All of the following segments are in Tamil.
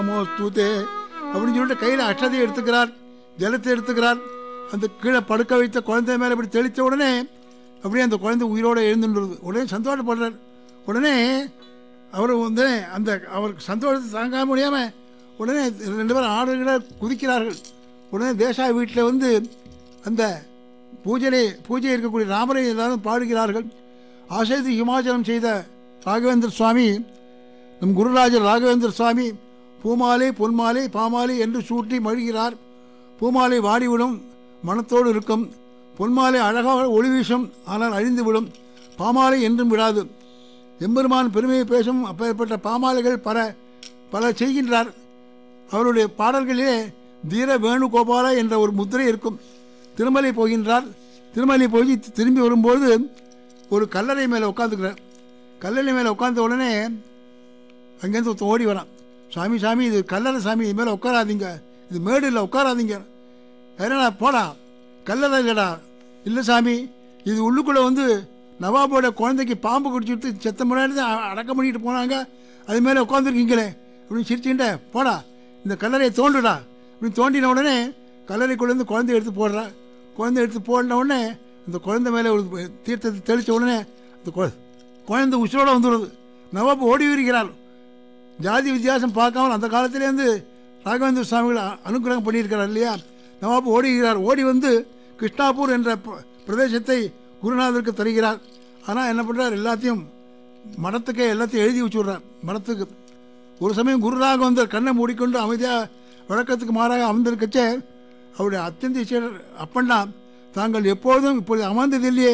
நமோஸ்துதே அப்படின்னு சொல்லிட்டு கையில் அஷ்டதை எடுத்துக்கிறார் ஜலத்தை எடுத்துக்கிறார் அந்த கீழே படுக்க வைத்த குழந்தை மேலே இப்படி தெளித்த உடனே அப்படியே அந்த குழந்தை உயிரோடு எழுந்துன்றது உடனே சந்தோஷப்படுறார் உடனே அவர் வந்து அந்த அவருக்கு சந்தோஷத்தை தாங்க முடியாமல் உடனே ரெண்டு பேரும் ஆடுகளை குதிக்கிறார்கள் உடனே தேசா வீட்டில் வந்து அந்த பூஜனை பூஜை இருக்கக்கூடிய ராமரை எல்லாரும் பாடுகிறார்கள் ஆசைத்து ஹிமாச்சலம் செய்த ராகவேந்திர சுவாமி நம் குருராஜர் ராகவேந்திர சுவாமி பூமாலை பொன்மாலை பாமாலை என்று சூட்டி மழுகிறார் பூமாலை வாடிவிடும் மனத்தோடு இருக்கும் பொன்மாலை அழகாக ஒளி வீசும் ஆனால் அழிந்துவிடும் பாமாலை என்றும் விடாது எம்பெருமான் பெருமையை பேசும் அப்பேற்பட்ட பாமாலைகள் பல பல செய்கின்றார் அவருடைய பாடல்களிலே தீர வேணுகோபால என்ற ஒரு முத்திரை இருக்கும் திருமலை போகின்றார் திருமலை போய் திரும்பி வரும்போது ஒரு கல்லறை மேலே உட்காந்துக்கிறார் கல்லறை மேலே உட்கார்ந்த உடனே அங்கேருந்து ஒருத்தன் ஓடி வரான் சாமி சாமி இது கல்லறை சாமி இது மேலே உட்காராதீங்க இது மேடு இல்லை உட்காராதீங்க என்னடா போடா கல்லறை இல்லைடா இல்லை சாமி இது உள்ளுக்குள்ளே வந்து நவாபோட குழந்தைக்கு பாம்பு குடிச்சுட்டு செத்த முன்னாடி தான் அ- அடக்கம் பண்ணிட்டு போனாங்க அது மேலே உட்காந்துருக்கீங்களே அப்படின்னு சிரிச்சுக்கிட்ட போடா இந்த கல்லறையை தோண்டுடா அப்படின்னு தோண்டின உடனே கல்லறைக்குள்ளேருந்து குழந்தை எடுத்து போடுறா குழந்தை எடுத்து போடின உடனே அந்த குழந்தை மேலே ஒரு தீர்த்தத்தை தெளித்த உடனே அந்த குழ- குழந்தை உசுரோடு வந்துடுது நவாப் ஓடி வருகிறார் ஜாதி வித்தியாசம் பார்க்காமல் அந்த காலத்திலேருந்து ராகவேந்திர சுவாமிகள் அ- அனுக்கிரகம் பண்ணியிருக்கிறார் இல்லையா நவாப் ஓடுகிறார் ஓடி வந்து கிருஷ்ணாபூர் என்ற ப- பிரதேசத்தை குருநாதருக்கு தருகிறார் ஆனால் என்ன பண்ணுறார் எல்லாத்தையும் மடத்துக்கே எல்லாத்தையும் எழுதி வச்சுடுறார் மடத்துக்கு ஒரு சமயம் குரு ராகவேந்தர் கண்ணை மூடிக்கொண்டு அமைதியாக வழக்கத்துக்கு மாறாக அமர்ந்திருக்கச்சே அவருடைய அத்தியந்த சீடர் அப்பண்ணா தாங்கள் எப்பொழுதும் இப்பொழுது அமர்ந்ததில்லையே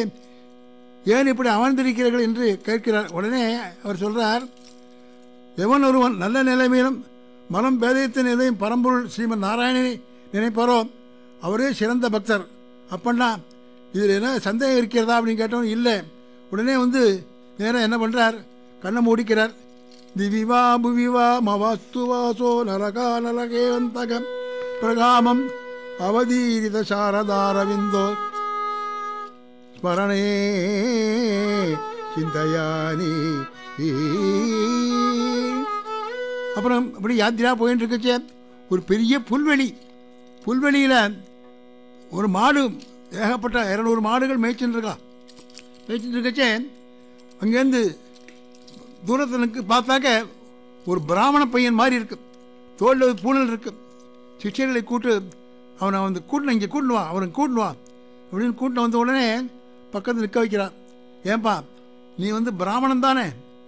ஏன் இப்படி அமர்ந்திருக்கிறீர்கள் என்று கேட்கிறார் உடனே அவர் சொல்றார் எவன் ஒருவன் நல்ல நிலைமையிலும் மனம் பேதத்தின் நிலையும் பரம்பொருள் ஸ்ரீமன் நாராயணனை நினைப்பாரோ அவரே சிறந்த பக்தர் அப்பன்னா இதில் என்ன சந்தேகம் இருக்கிறதா அப்படின்னு கேட்டவன் இல்லை உடனே வந்து நேரம் என்ன பண்ணுறார் கண்ணை மூடிக்கிறார் திவிவா புவிவா மவாஸ்து வாசோ நரகா நரகேவந்தகம் பிரகாமம் அவதீரித சாரதாரவிந்தோ ஸ்மரணே சிந்தையானி அப்புறம் இப்படி யாத்திரா போயிட்டு இருக்கச்சே ஒரு பெரிய புல்வெளி புல்வெளியில் ஒரு மாடு ஏகப்பட்ட இரநூறு மாடுகள் மேய்ச்சின்னு இருக்கா மேய்ச்சிட்டு இருக்கச்சே அங்கேருந்து தூரத்தினுக்கு பார்த்தாக்க ஒரு பிராமண பையன் மாதிரி இருக்கு தோளில் பூனல் இருக்கு சிஷ்யர்களை கூட்டு அவனை வந்து கூட்டின இங்கே கூட்டுவான் அவனை கூட்டுவான் அப்படின்னு கூட்டின வந்த உடனே பக்கத்தில் நிற்க வைக்கிறான் ஏன்பா நீ வந்து பிராமணன் தானே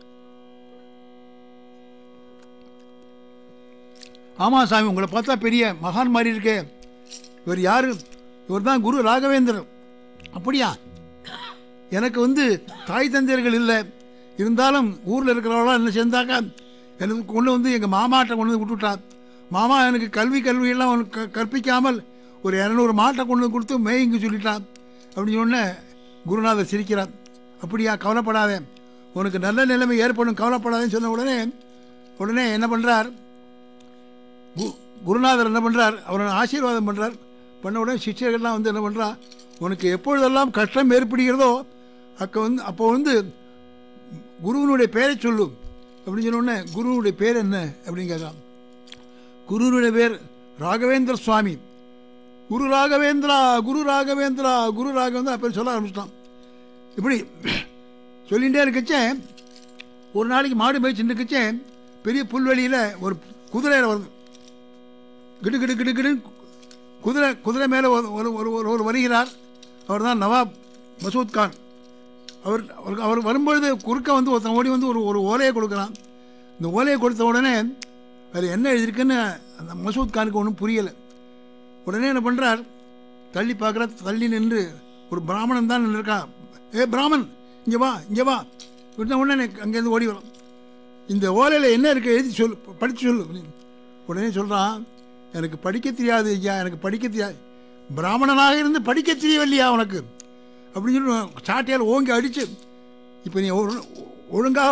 ஆமாம் சாமி உங்களை பார்த்தா பெரிய மகான் மாதிரி இருக்கே இவர் யாரு இவர் தான் குரு ராகவேந்திரன் அப்படியா எனக்கு வந்து தாய் தந்தையர்கள் இல்லை இருந்தாலும் ஊரில் இருக்கிறவங்களாம் என்ன சேர்ந்தாக்கா எனக்கு கொண்டு வந்து எங்கள் மாமாட்டை கொண்டு வந்து விட்டுவிட்டார் மாமா எனக்கு கல்வி கல்வியெல்லாம் அவனுக்கு க- கற்பிக்காமல் ஒரு இரநூறு மாட்டை கொண்டு வந்து கொடுத்து மேய்ங்க சொல்லிட்டான் அப்படின்னு சொன்ன குருநாதர் சிரிக்கிறார் அப்படியா கவலைப்படாதே உனக்கு நல்ல நிலைமை ஏற்படும் கவலைப்படாதேன்னு சொன்ன உடனே உடனே என்ன பண்ணுறார் கு- குருநாதர் என்ன பண்ணுறார் அவரை ஆசீர்வாதம் பண்ணுறார் பண்ண உடனே சிஷ்யர்கள்லாம் வந்து என்ன பண்ணுறா உனக்கு எப்பொழுதெல்லாம் கஷ்டம் ஏற்படுகிறதோ அக்க வந்து அப்போ வந்து குருவினுடைய பேரை சொல்லு அப்படின்னு சொன்ன உடனே குருவினுடைய பேர் என்ன அப்படின்னு கேட்கலாம் குருவினுடைய பேர் ராகவேந்திர சுவாமி குரு ராகவேந்திரா குரு ராகவேந்திரா குரு ராகவேந்திரா அப்படி சொல்ல ஆரம்பிச்சிட்டான் இப்படி சொல்லிகிட்டே இருக்கச்சே ஒரு நாளைக்கு மாடு மேய்ச்சிட்டு இருக்கச்சே பெரிய புல்வெளியில் ஒரு குதிரையில் வருது கிடு கிடு கிடு கிடுன்னு குதிரை குதிரை மேலே ஒரு ஒரு ஒரு ஒரு- ஒரு வருகிறார் அவர் தான் நவாப் மசூத் கான் அவர் அவருக்கு அவர் வரும்பொழுது குறுக்க வந்து ஒருத்தன் ஓடி வந்து ஒரு ஒரு ஓலையை கொடுக்குறான் இந்த ஓலையை கொடுத்த உடனே அதில் என்ன எழுதியிருக்குன்னு அந்த மசூத் கானுக்கு ஒன்றும் புரியலை உடனே என்ன பண்ணுறார் தள்ளி பார்க்குற தள்ளி நின்று ஒரு பிராமணன் தான் நின்றுருக்கான் ஏ பிராமன் இங்கே வா இங்கே வா உடனே உடனே அங்கேருந்து ஓடி வரும் இந்த ஓலையில் என்ன இருக்கு எழுதி சொல் படித்து சொல்லு அப்படின்னு. உடனே சொல்கிறான் எனக்கு படிக்க தெரியாது ஐயா எனக்கு படிக்க தெரியாது பிராமணனாக இருந்து படிக்க தெரியவில்லையா உனக்கு அப்படின்னு சொல்லி சாட்டையால் ஓங்கி அடித்து இப்போ நீ ஒழு- ஒழுங்காக